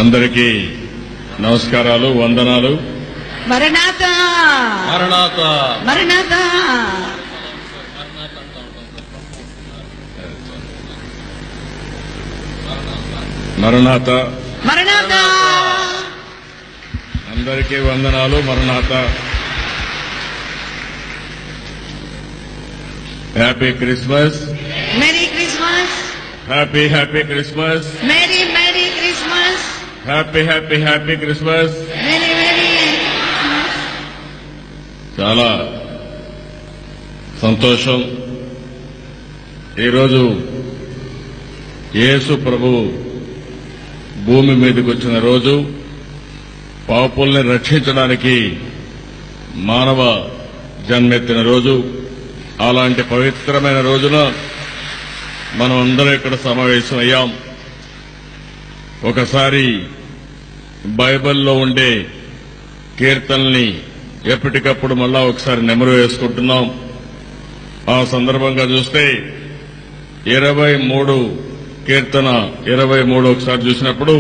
అందరికీ నమస్కారాలు వందనాలు మరణాత మరణాత మరణాత మరణాత మరణాత అందరికీ వందనాలు మరణాత happy Christmas merry Christmas happy happy Christmas merry merry Christmas happy happy happy Christmas merry merry చాలా సంతోషం ఈరోజు యేసు ప్రభు భూమి మీదకి వచ్చిన రోజు పాపుల్ని రక్షించడానికి మానవ జన్మెత్తిన రోజు అలాంటి పవిత్రమైన రోజున మనం అందరం ఇక్కడ సమావేశమయ్యాం ఒకసారి బైబిల్లో ఉండే కీర్తనల్ని ఎప్పటికప్పుడు మళ్ళా ఒకసారి నెమరు వేసుకుంటున్నాం ఆ సందర్భంగా చూస్తే ఇరవై మూడు కీర్తన ఇరవై మూడు ఒకసారి చూసినప్పుడు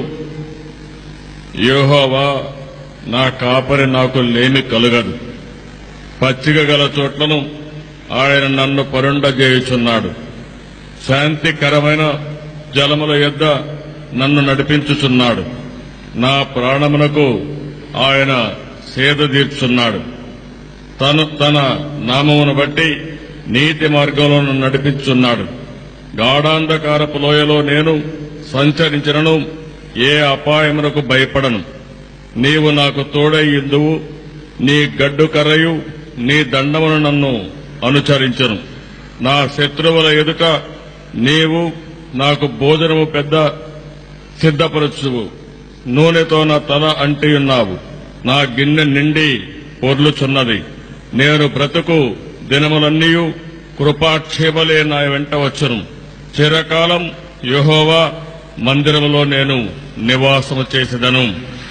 యోహోవా నా కాపరి నాకు లేమి కలుగదు పచ్చిక గల చోట్లను ఆయన నన్ను పరుండజేయుచున్నాడు శాంతికరమైన జలముల యొద్ద నన్ను నడిపించుచున్నాడు నా ప్రాణమునకు ఆయన సేద తీర్చున్నాడు తను తన నామమును బట్టి నీతి మార్గంలో నన్ను నడిపించున్నాడు గాఢాంధకారపు లోయలో నేను సంచరించినను ఏ అపాయమునకు భయపడను నీవు నాకు తోడై ఇందువు నీ గడ్డు కర్రయు నీ దండమును నన్ను అనుచరించను నా శత్రువుల ఎదుట నీవు నాకు భోజనము పెద్ద సిద్ధపరచువు నూనెతో నా తల అంటి ఉన్నావు నా గిన్నె నిండి పొర్లుచున్నది నేను బ్రతుకు దినములన్నీయు కృపాక్షేమలే నా వెంట వచ్చును చిరకాలం యెహోవా మందిరములో నేను నివాసము చేసేదను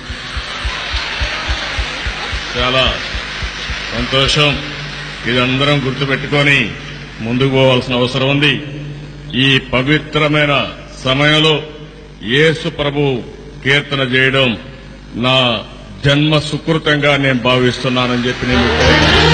చాలా సంతోషం ఇదందరం గుర్తుపెట్టుకొని ముందుకు పోవాల్సిన అవసరం ఉంది ఈ పవిత్రమైన సమయంలో యేసు ప్రభు కీర్తన చేయడం నా జన్మ సుకృతంగా నేను భావిస్తున్నానని చెప్పి నేను మీకు తెలియజేస్తున్నాను.